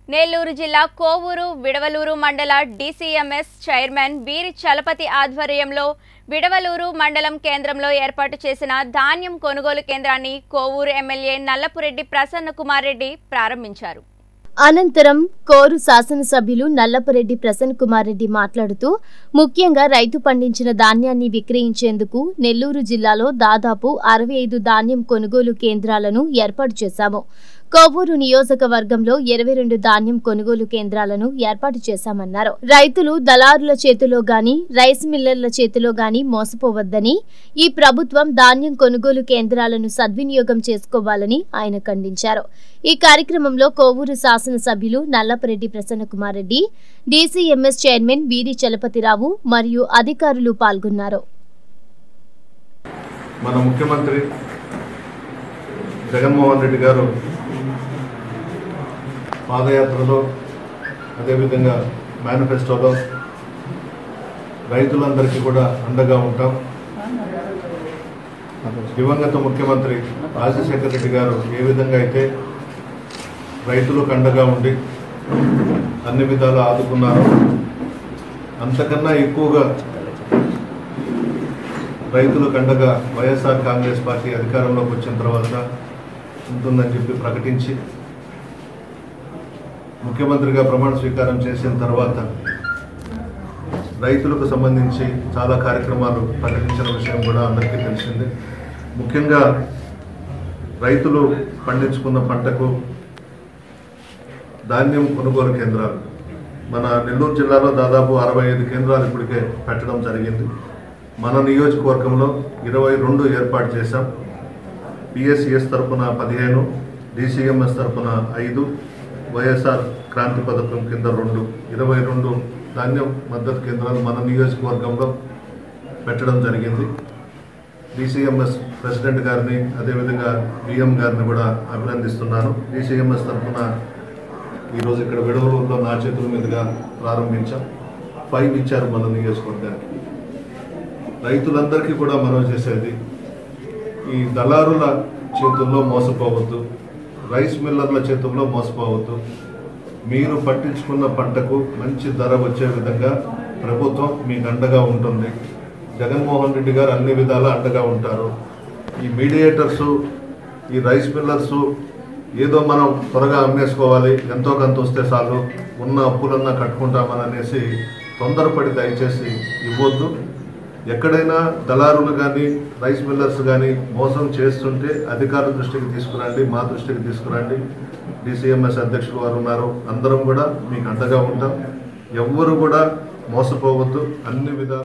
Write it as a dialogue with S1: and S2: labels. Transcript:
S1: నెల్లూరు జిల్లా కోవూరు విడవలూరు మండల DCMS chairman వీరి చలపతి ఆధ్వర్యంలో విడవలూరు మండలం కేంద్రంలో ఏర్పాటు చేసిన ధాన్యం కొనుగోలు కేంద్రాన్ని కోవూరు ఎమ్మెల్యే నల్లపురెడ్డి ప్రసన్న కుమార్ రెడ్డి ప్రారంభించారు
S2: అనంతరం కోరు శాసనసభ్యులు నల్లపరెడ్డి ప్రసన్న కుమార్ రెడ్డి మాట్లాడుతూ ముఖ్యంగా రైతు పండించిన ధాన్యాన్ని విక్రయించేందుకు నెల్లూరు జిల్లాలో దాదాపు అరవై ఐదు ధాన్యం కొనుగోలు కేంద్రాలను ఏర్పాటు చేశాము కోవూరు నియోజకవర్గంలో ఇరవై రెండు ధాన్యం కొనుగోలు కేంద్రాలను ఏర్పాటు చేశామన్నారు రైతులు దళారుల చేతిలో గాని రైస్ మిల్లర్ల చేతిలో గాని మోసపోవద్దని ఈ ప్రభుత్వం ధాన్యం కొనుగోలు కేంద్రాలను సద్వినియోగం చేసుకోవాలని ఆయన ఖండించారు ఈ కార్యక్రమంలో కోవూరు శాసనసభ్యులు నల్లపరెడ్డి ప్రసన్న కుమార్ రెడ్డి డీసీఎంఎస్ చైర్మన్ వీరి చలపతిరావు మరియు అధికారులు పాల్గొన్నారు
S3: మన ముఖ్యమంత్రి జగన్మోహన్ రెడ్డి గారు పాదయాత్రలో అదేవిధంగా మేనిఫెస్టోలో రైతులందరికీ కూడా అండగా ఉంటాం దివంగత ముఖ్యమంత్రి రాజశేఖర రెడ్డి గారు ఏ విధంగా అయితే రైతులకు అండగా ఉండి అన్ని విధాలు ఆదుకున్నారో అంతకన్నా ఎక్కువగా రైతులకు అండగా వైఎస్ఆర్ కాంగ్రెస్ పార్టీ అధికారంలోకి వచ్చిన తర్వాత ఉంటుందని చెప్పి ప్రకటించి ముఖ్యమంత్రిగా ప్రమాణ స్వీకారం చేసిన తర్వాత రైతులకు సంబంధించి చాలా కార్యక్రమాలు ప్రకటించిన విషయం కూడా అందరికీ తెలిసింది ముఖ్యంగా రైతులు పండించుకున్న పంటకు ధాన్యం కొనుగోలు కేంద్రాలు మన నెల్లూరు జిల్లాలో దాదాపు అరవై ఐదు కేంద్రాలు ఇప్పటికే పెట్టడం జరిగింది మన నియోజకవర్గంలో ఇరవై రెండు ఏర్పాటు చేశాం పిఎస్సిఎస్ తరపున పదిహేను డిసిఎంఎస్ తరపున ఐదు వైఎస్ఆర్ క్రాంతి పథకం కింద రెండు ఇరవై రెండు ధాన్యం మద్దతు కేంద్రాలు మన నియోజకవర్గంలో పెట్టడం జరిగింది డిసిఎంఎస్ ప్రెసిడెంట్ గారిని అదేవిధంగా బిఎం గారిని కూడా అభినందిస్తున్నాను డిసిఎంఎస్ తరఫున ఈరోజు ఇక్కడ విడవలూరులో నా చేతుల మీదుగా ప్రారంభించాం ఫైవ్ ఇచ్చారు మన నియోజకవర్గానికి రైతులందరికీ కూడా మనం చేసేది ఈ దళారుల చేతుల్లో మోసపోవద్దు రైస్ మిల్లర్ల చేతుల్లో మోసపోవద్దు మీరు పట్టించుకున్న పంటకు మంచి ధర వచ్చే విధంగా ప్రభుత్వం మీకు అండగా ఉంటుంది జగన్మోహన్ రెడ్డి గారు అన్ని విధాలా అండగా ఉంటారు ఈ మీడియేటర్సు ఈ రైస్ మిల్లర్సు ఏదో మనం త్వరగా అమ్మేసుకోవాలి ఎంతో కొంత వస్తే చాలు ఉన్న అప్పులన్నా కట్టుకుంటామని అనేసి తొందరపడి దయచేసి ఇవ్వద్దు ఎక్కడైనా దళారులు కానీ రైస్ మిల్లర్స్ కానీ మోసం చేస్తుంటే అధికారుల దృష్టికి తీసుకురండి మా దృష్టికి తీసుకురండి డిసిఎంఎస్ అధ్యక్షులు వారు ఉన్నారు అందరం కూడా మీకు అండగా ఉంటాం ఎవ్వరు కూడా మోసపోవద్దు అన్ని విధాలు